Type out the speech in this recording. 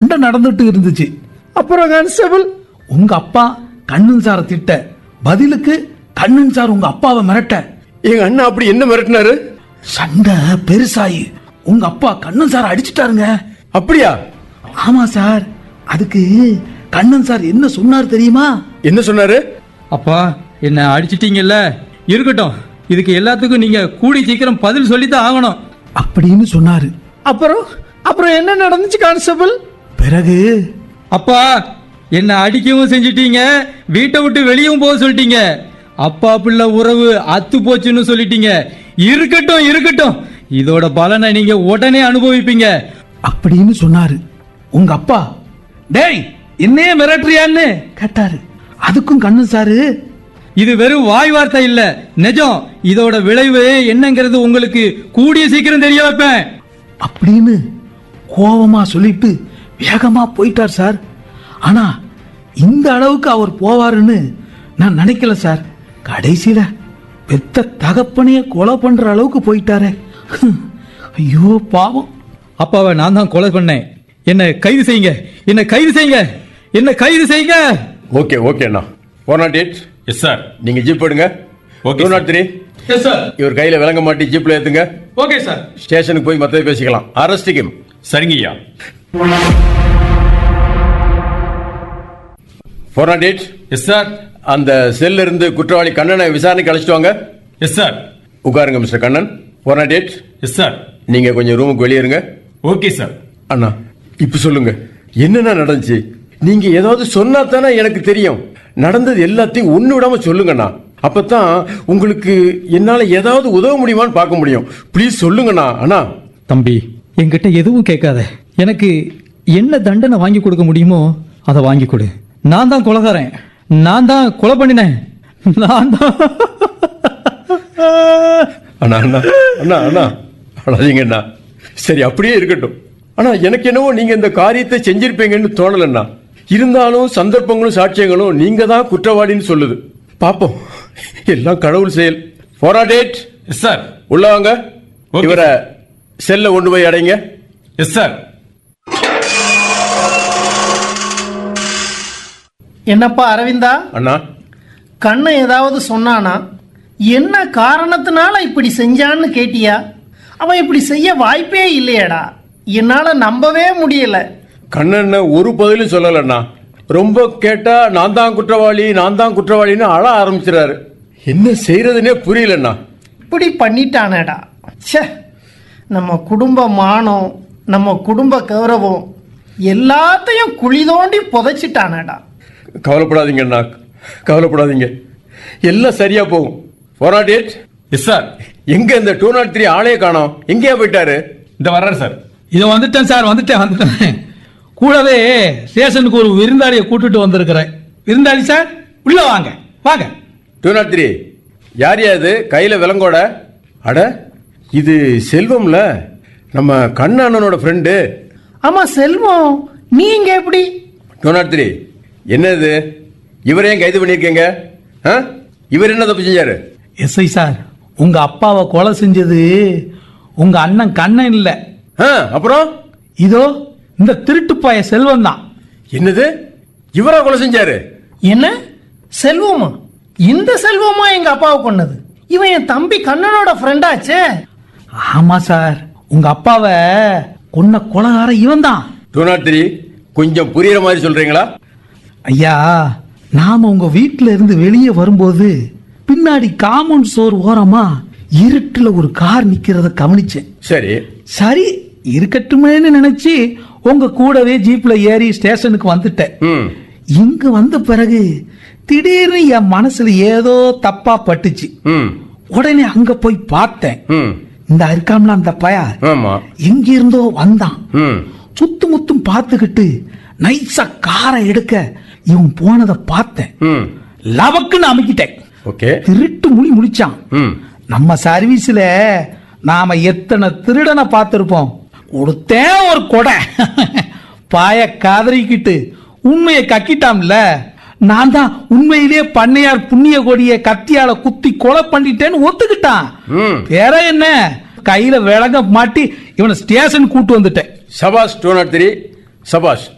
சண்டை நடந்துட்டு இருந்துச்சு அப்புறம் கான்ஸ்டபிள் உங்க அப்பா கண்ணன் சாரை திட்ட பதிலுக்கு கண்ணன் சார் உங்க அப்பாவை மிரட்ட எங்க அண்ணா அப்படி என்ன மிரட்டினாரு சண்டை பெருசாயி உங்க அப்பா கண்ணன் சார் அடிச்சிட்டாருங்க அப்படியா ஆமா சார் அதுக்கு கண்ணன் சார் என்ன சொன்னார் தெரியுமா என்ன சொன்னாரு அப்பா என்ன அடிச்சிட்டீங்கல்ல இருக்கட்டும் இதுக்கு எல்லாத்துக்கும் நீங்க கூடி சீக்கிரம் பதில் சொல்லித்தான் ஆகணும் அப்படின்னு சொன்னாரு அப்புறம் அப்புறம் என்ன நடந்துச்சு கான்ஸ்டபிள் பிறகு அப்பா என்ன அடிக்கவும் செஞ்சிட்டீங்க வீட்டை விட்டு வெளியவும் போக சொல்லிட்டீங்க அப்பா பிள்ளை உறவு அத்து போச்சுன்னு சொல்லிட்டீங்க இருக்கட்டும் இருக்கட்டும் இதோட பலனை நீங்க உடனே அனுபவிப்பீங்க அப்படின்னு சொன்னாரு உங்க அப்பா டேய் என்னையே மிரட்டுறியான்னு கேட்டாரு அதுக்கும் கண்ணன் சாரு இது வெறும் வாய் வார்த்தை இல்ல நிஜம் இதோட விளைவு என்னங்கிறது உங்களுக்கு கூடிய சீக்கிரம் தெரிய வைப்பேன் அப்படின்னு கோவமா சொல்லிட்டு வேகமா போயிட்டார் சார் ஆனா இந்த அளவுக்கு அவர் போவாருன்னு நான் நினைக்கல சார் கடைசியில பெத்த தகப்பனையே கொலை பண்ற அளவுக்கு போயிட்டாரே ஹம், ஐயோ பாவம் அப்பாவை நான் தான் கொலை பண்ணேன் என்ன கைது செய்யுங்க என்ன கைது செய்யுங்க என்ன கைது செய்யுங்க ஓகே ஓகே அண்ணா four naught eight yes sir நீங்க ஜீப் எடுங்க Okay, two sir. Naught three yes sir இவர் கையில விளங்க மாட்டி ஜீப்ல ஏத்துங்க ஓகே சார் ஸ்டேஷனுக்கு போய் மத்ததை பேசிக்கலாம் அரெஸ்ட் கிம் சரிங்கய்யா four naught eight yes sir அந்த செல்ல இருந்து குற்றவாளி கண்ணனை விசாரணைக்கு அழைச்சிட்டு வாங்க எஸ் சார் உட்காருங்க mister Kannan four naught eight yes sir நீங்க கொஞ்சம் ரூமுக்கு வெளியே இருங்க ஓகே சார் அண்ணா இப்ப சொல்லுங்க என்னென்ன நடந்துச்சு நீங்க ஏதாவது சொன்னா தானே எனக்கு தெரியும் நடந்தது எல்லாத்தையும் ஒண்ணு விடாம சொல்லுங்கண்ணா அப்பதான் உங்களுக்கு என்னால ஏதாவது உதவ முடியுமான்னு பார்க்க முடியும் ப்ளீஸ் சொல்லுங்கண்ணா அண்ணா தம்பி என்கிட்ட எதுவும் கேட்காத எனக்கு என்ன தண்டனை வாங்கி கொடுக்க முடியுமோ அதை வாங்கி கொடு நான் தான் கொலைகாரன் நான் தான் கொலை பண்ணினேன் நான் தான் அண்ணா அண்ணா அண்ணா அண்ணா அழாதீங்க அண்ணா சரி அப்படியே இருக்கட்டும் ஆனா எனக்கு என்னவோ நீங்க இந்த காரியத்தை செஞ்சிருப்பீங்கன்னு தோணலண்ணா இருந்தாலும் சந்தர்ப்பங்களும் சாட்சியங்களும் நீங்க தான் குற்றவாளின்னு சொல்லுது பாப்போம் எல்லாம் கடவுள் செயல் ஃபோரா டேட் எஸ் சார் உள்ள வாங்க Okay, இவரை செல்ல கொண்டு போய் அடைங்க எஸ் சார் என்னப்பா அரவிந்தா அண்ணா கண்ணன் ஏதாவது சொன்னானா என்ன காரணத்தினால இப்படி செஞ்சான்னு கேட்டியா அவன் இப்படி செய்ய வாய்ப்பே இல்லையேடா என்னால நம்பவே முடியல கண்ணன் ஒரு பதிலும் சொல்லலண்ணா ரொம்ப கேட்டா நான் தான் குற்றவாளி நான் தான் குற்றவாளின்னு அழ ஆரம்பிச்சிடாரு என்ன செய்யறதுனே புரியலண்ணா இப்படி பண்ணிட்டானேடா ச்சே நம்ம குடும்ப மானம் நம்ம குடும்ப கௌரவம் எல்லாத்தையும் குழி தோண்டி புதைச்சிட்டானேடா கவலைப்படாதீங்க அண்ணா கவலைப்படாதீங்க எல்லாம் சரியா போகும் four naught eight yes sir எங்க இந்த டூ நாட் த்ரீ ஆளே காணோம் எங்கேயா போயிட்டாரு இந்த வர்றாரு சார் இதை வந்துட்டேன் சார் வந்துட்டேன் வந்துட்டேன் கூடவே ஸ்டேஷனுக்கு ஒரு விருந்தாளியை கூட்டிட்டு வந்திருக்கிறேன் விருந்தாளி சார் உள்ள வாங்க வாங்க டூ நாட் த்ரீ யார் யா இது கையில விலங்கோட அட இது செல்வம்ல நம்ம கண்ணண்ணனோட ஃப்ரெண்டு ஆமா செல்வம் நீங்க எப்படி டூ நாட் த்ரீ என்ன இது இவரை ஏன் கைது பண்ணியிருக்கீங்க ஆ? இவர் என்ன தப்பு செஞ்சாரு எஸ்ஐ சார் உங்க அப்பாவை கொலை செஞ்சது உங்க அண்ணன் கண்ணன் இல்ல ஆ, அப்புறம் இதோ இந்த திருட்டுப்பாய செல்வம் தான் என்னது இவரா கொலை செஞ்சாரு என்ன செல்வமா இந்த செல்வமா எங்க அப்பாவை கொன்னது இவன் என் தம்பி கண்ணனோட ஃப்ரெண்டாச்சே ஆமா சார் உங்க அப்பாவை கொன்ன கொலகார இவன் தான் டூ நாட் த்ரீ கொஞ்சம் புரியுற மாதிரி சொல்றீங்களா ஐயா நாம உங்க வீட்ல இருந்து வெளியே வரும்போது பின்னாடி காம்பவுண்ட் சோர் ஓரமா இருட்டுல ஒரு கார் நிக்கிறத கவனிச்சேன் சரி சரி இருக்கட்டுமேன்னு நினைச்சு உங்க கூடவே ஜீப்ல ஏறி ஸ்டேஷனுக்கு வந்துட்டேன் ம் இங்க வந்த பிறகு திடீர்னு என் மனசுல ஏதோ தப்பா பட்டுச்சு ம் உடனே அங்க போய் பார்த்தேன் ம் இந்த இருக்காம்ல அந்த பய ஆமா எங்க இருந்தோ வந்தான் ம் சுத்து முத்தும் பார்த்துக்கிட்டு நைஸா காரை எடுக்க இவன் போனதை பார்த்தேன் ம் லவக்குன்னு அமைக்கிட்டேன் ஓகே திருட்டு முழி முடிச்சான் ம் நம்ம சர்வீஸ்ல நாம எத்தனை திருடனை பார்த்திருப்போம் கொடுத்தேன் ஒரு கொடை பாய காதறிக்கிட்டு உண்மையை கக்கிட்டாம்ல நான் தான் உண்மையிலேயே பண்ணையார் புண்ணிய கொடிய கத்தியால குத்தி கொலை பண்ணிட்டேன்னு ஒத்துக்கிட்டான் ம். வேற என்ன கையில விலங்க மாட்டி இவனை ஸ்டேஷன் கூட்டு வந்துட்டேன் சபாஷ் டூ நாட் த்ரீ சபாஷ்